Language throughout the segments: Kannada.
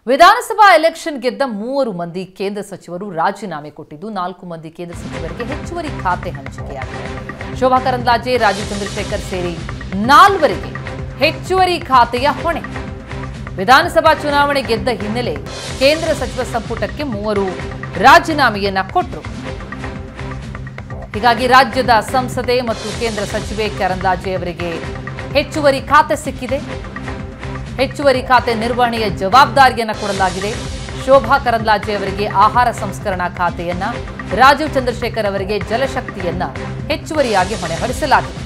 ವಿಧಾನಸಭಾ ಎಲೆಕ್ಷನ್ ಗೆದ್ದ ಮೂವರು ಮಂದಿ ಕೇಂದ್ರ ಸಚಿವರು ರಾಜೀನಾಮೆ ಕೊಟ್ಟಿದ್ದು ನಾಲ್ಕು ಮಂದಿ ಕೇಂದ್ರ ಸಚಿವರಿಗೆ ಹೆಚ್ಚುವರಿ ಖಾತೆ ಹಂಚಿಕೆಯಾಗಿದೆ ಶೋಭಾ ಕರಂದ್ಲಾಜೆ ರಾಜೀವ್ ಚಂದ್ರಶೇಖರ್ ಸೇರಿ ನಾಲ್ವರಿಗೆ ಹೆಚ್ಚುವರಿ ಖಾತೆಯ ಹೊಣೆ ವಿಧಾನಸಭಾ ಚುನಾವಣೆ ಗೆದ್ದ ಹಿನ್ನೆಲೆ ಕೇಂದ್ರ ಸಚಿವ ಸಂಪುಟಕ್ಕೆ ಮೂವರು ರಾಜೀನಾಮೆಯನ್ನ ಕೊಟ್ಟರು ಹೀಗಾಗಿ ರಾಜ್ಯದ ಸಂಸದೆ ಮತ್ತು ಕೇಂದ್ರ ಸಚಿವೆ ಕರಂದ್ಲಾಜೆ ಅವರಿಗೆ ಹೆಚ್ಚುವರಿ ಖಾತೆ ಸಿಕ್ಕಿದೆ ಹೆಚ್ಚುವರಿ ಖಾತೆ ನಿರ್ವಹಣೆಯ ಜವಾಬ್ದಾರಿಯನ್ನ ಕೊಡಲಾಗಿದೆ ಶೋಭಾ ಕರಂದ್ಲಾಜೆ ಅವರಿಗೆ ಆಹಾರ ಸಂಸ್ಕರಣಾ ಖಾತೆಯನ್ನ ರಾಜೀವ್ ಚಂದ್ರಶೇಖರ್ ಅವರಿಗೆ ಜಲಶಕ್ತಿಯನ್ನ ಹೆಚ್ಚುವರಿಯಾಗಿ ಹೊಣೆ ಹೊರಿಸಲಾಗಿದೆ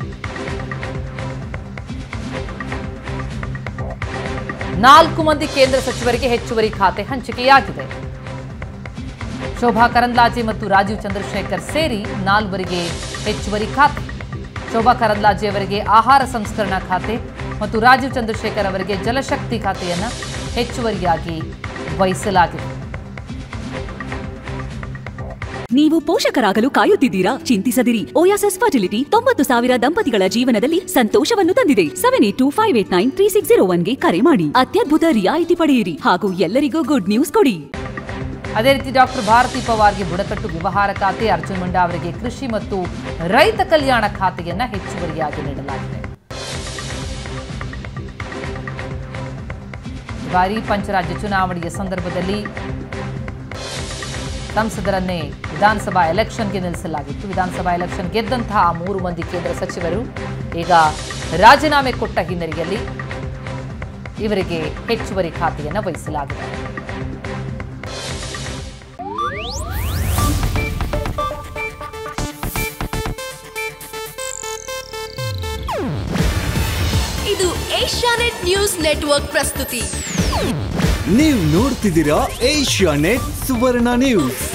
ನಾಲ್ಕು ಮಂದಿ ಕೇಂದ್ರ ಸಚಿವರಿಗೆ ಹೆಚ್ಚುವರಿ ಖಾತೆ ಹಂಚಿಕೆಯಾಗಿದೆ ಶೋಭಾ ಕರಂದ್ಲಾಜೆ ಮತ್ತು ರಾಜೀವ್ ಚಂದ್ರಶೇಖರ್ ಸೇರಿ ನಾಲ್ವರಿಗೆ ಹೆಚ್ಚುವರಿ ಖಾತೆ ಶೋಭಾ ಕರಂದ್ಲಾಜೆ ಅವರಿಗೆ ಆಹಾರ ಸಂಸ್ಕರಣಾ ಖಾತೆ ಮತ್ತು ರಾಜೀವ್ ಚಂದ್ರಶೇಖರ್ ಅವರಿಗೆ ಜಲಶಕ್ತಿ ಖಾತೆಯನ್ನು ಹೆಚ್ಚುವರಿಯಾಗಿ ವಹಿಸಲಾಗಿದೆ ನೀವು ಪೋಷಕರಾಗಲು ಕಾಯುತ್ತಿದ್ದೀರಾ ಚಿಂತಿಸದಿರಿ ಓಯಾಸಸ್ ಫರ್ಟಿಲಿಟಿ ತೊಂಬತ್ತು ಸಾವಿರ ದಂಪತಿಗಳ ಜೀವನದಲ್ಲಿ ಸಂತೋಷವನ್ನು ತಂದಿದೆ seven eight two five eight nine three six zero ಒನ್ಗೆ ಕರೆ ಮಾಡಿ ಅತ್ಯದ್ಭುತ ರಿಯಾಯಿತಿ ಪಡೆಯಿರಿ ಹಾಗೂ ಎಲ್ಲರಿಗೂ ಗುಡ್ ನ್ಯೂಸ್ ಕೊಡಿ ಅದೇ ರೀತಿ ಡಾಕ್ಟರ್ ಭಾರತಿ ಪವಾರ್ಗೆ ಬುಡಕಟ್ಟು ವ್ಯವಹಾರ ಖಾತೆ ಅರ್ಜುನ್ ಮುಂಡಾ ಅವರಿಗೆ ಕೃಷಿ ಮತ್ತು ರೈತ ಕಲ್ಯಾಣ ಖಾತೆಯನ್ನ ಹೆಚ್ಚುವರಿಯಾಗಿ ನೀಡಲಾಗಿದೆ ಈ ಬಾರಿ ಪಂಚರಾಜ್ಯ ಚುನಾವಣೆಯ ಸಂದರ್ಭದಲ್ಲಿ ಸಂಸದರನ್ನೇ ವಿಧಾನಸಭಾ ಎಲೆಕ್ಷನ್ಗೆ ನಿಲ್ಲಿಸಲಾಗಿತ್ತು ವಿಧಾನಸಭಾ ಎಲೆಕ್ಷನ್ ಗೆದ್ದಂತಹ ಆ ಮೂರು ಮಂದಿ ಕೇಂದ್ರ ಸಚಿವರು ಈಗ ರಾಜೀನಾಮೆ ಕೊಟ್ಟ ಹಿನ್ನೆಲೆಯಲ್ಲಿ ಇವರಿಗೆ ಹೆಚ್ಚುವರಿ ಖಾತೆಯನ್ನು ವಹಿಸಲಾಗಿದೆ ಇದು ಏಷ್ಯಾನೆಟ್ ನ್ಯೂಸ್ ನೆಟ್ವರ್ಕ್ ಪ್ರಸ್ತುತಿ ನೀವು ನೋಡ್ತಿದ್ದೀರಾ ಏಷ್ಯಾ ನೆಟ್ ಸುವರ್ಣ ನ್ಯೂಸ್